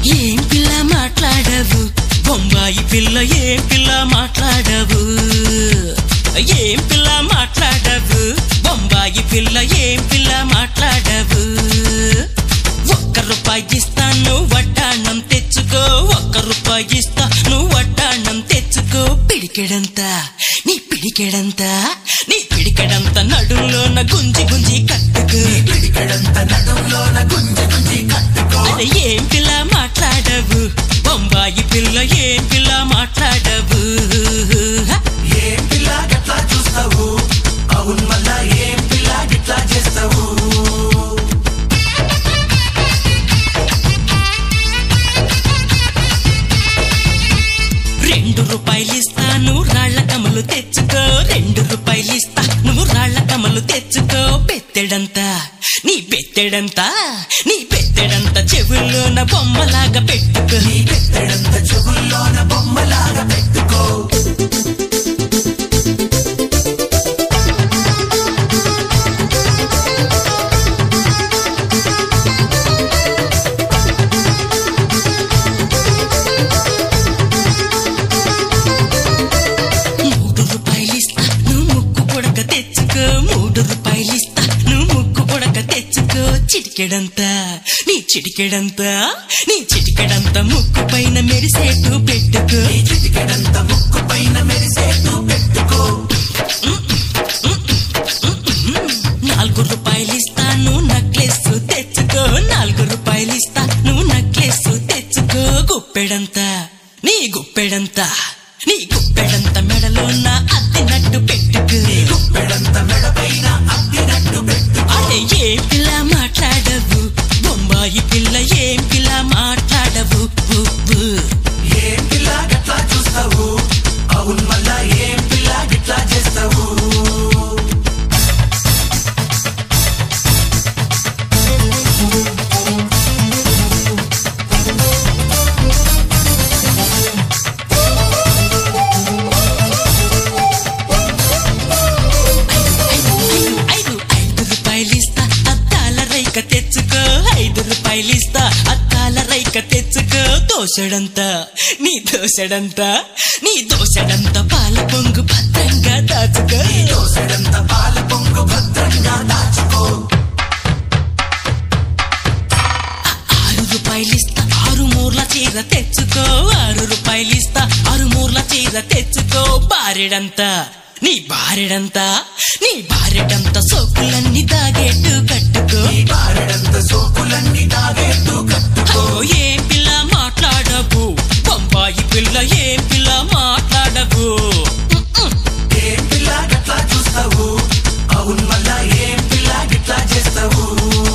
ఏం పిల్ల మాట్లాడవు బొంబాయి పిల్ల ఏం పిల్ల మాట్లాడవు ఏం పిల్ల మాట్లాడవు బొంబాయి పిల్ల ఏం పిల్ల మాట్లాడవు ఒక్క రూపాయి ఇస్తాను వడ్డాణం తెచ్చుకో ఒక్క రూపాయి ఇస్తా నువ్వు వడ్డాణం తెచ్చుకో పిడికెడంతా నీ పిడికెడంతా నీ పిడికెడంతా నడుంలోన గుంజి గుంజి కట్టుకో పిడికెడంత నడుంలోన గుంజి గుంజి కట్టుకో అరే ఏం పిల్ల మాట్లాడవు బొంబాయి పిల్ల ఏం పిల్ల మాట్లాడవు ఏం పిల్ల గట్లా చూస్తావు అవును మళ్ళా ఏం పిల్ల గిట్లా చేస్తావు రెండు రూపాయలు ఇస్తాను రాళ్ల కమలు తెచ్చుకో రెండు రూపాయలు ఇస్తా నువ్వు రాళ్ల కమలు తెచ్చుకో పెట్టెడంతా నీ పెట్టెడంతా నీ పెట్టెడంతా చెవుల్లోన బొమ్మలాగా పెట్టుకో నీ పెట్టెడంత చెవుల్లోన బొమ్మలాగా పెట్టుకో మూడు రూపాయలు ఇస్తా నువ్వు ముక్కు పొడక తెచ్చుకో మూడు రూపాయలు ఇస్తా నువ్వు ముక్కు పొడక తెచ్చుకో చిటికెడంతా నీ చిటికెడంతా నీ చిటికెడంతా ముక్కు పైన మెరిసేటు పెట్టుకో నీ చిటికెడంత ముక్కు పైన మెరిసేట్టు పెట్టుకో నాలుగు రూపాయలు ఇస్తాను నక్లెస్ తెచ్చుకో నాలుగు రూపాయలు ఇస్తా నువ్వు నక్లెస్ తెచ్చుకో గుప్పెడంతా నీ గుప్పెడంతా నీ గుప్పెడంత మెడలోన అద్దినట్టు పెట్టుకో పెడంత మెడ పైన అద్దినట్టు పెట్టుకో అరే ఏం పిల్ల మాట్లాడవు బొంబాయి పిల్ల ఏం పిల్ల మాట్లాడవు ఊ, ఊ. ఏం పిల్ల గట్లా చూస్తావు అవును మళ్ళా ఏం పిల్ల గిట్లా చేస్తావు ఐదు ఐదు ఐదు రూపాయలు ఇస్తా అద్దాల రైక తెచ్చుకో ఐదు రూపాయలు ఇస్తా అద్దాల రైక తెచ్చుకో దోసెడంతా నీ దోసెడంతా నీ దోసెడంతా పాల పొంగు భద్రంగా దాచుకో దోసెడంత పాల పొంగు భద్రంగా దాచుకో ఆరు రూపాయలు ఇస్తా ఆరు మూర్ల చీర తెచ్చుకో ఆరు రూపాయలు ఇస్తా ఆరు మూర్ల చీర తెచ్చుకో బారెడంతా నీ బారెడంతా నీ బారెడంతా సోకులన్నీ దాగేట్టు కట్టుకో నీ బారెడంత సోకులన్నీ తాగేట్టు కట్టుకో అయ్యో ఏం పిల్ల మాట్లాడవు బొంబాయి పిల్ల ఏం పిల్ల మాట్లాడవు ఏం పిల్ల గట్లా చూస్తావు అవును మళ్ళా ఏం పిల్ల గిట్లా చేస్తావు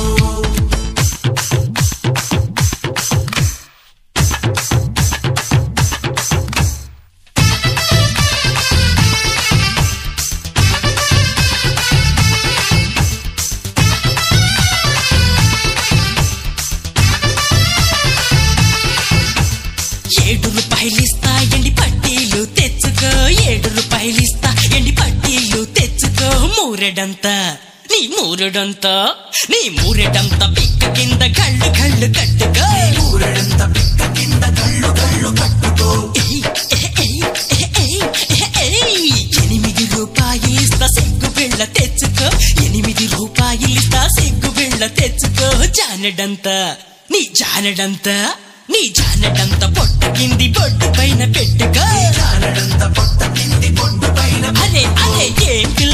ఏడు రూపాయలు ఇస్తా ఎండి పట్టీలు తెచ్చుకో ఏడు రూపాయలు ఇస్తా ఎండి పట్టీలు తెచ్చుకో మూరెడంతా నీ మూరెడంతా నీ మూరెడంతా పిక్క కింద కళ్ళు కళ్ళు కట్టుకో ఊరెడంత పిక్క కింద కళ్ళు కళ్ళు కట్టుకో ఏయ్, ఏయ్, ఏయ్, ఏయ్, ఏయ్. ఎనిమిది రూపాయలు ఇస్తా సిగ్గు బిళ్ళ తెచ్చుకో ఎనిమిది రూపాయలు ఇస్తా సిగ్గు బిళ్ళ తెచ్చుకో జానెడంతా నీ జానెడంతా నీ జానెడంతా పొట్ట కింది బొడ్డు పైన పెట్టుకో జానడంత పొట్ట కింది పొట్టు పైన అరే అరే ఏం పిల్ల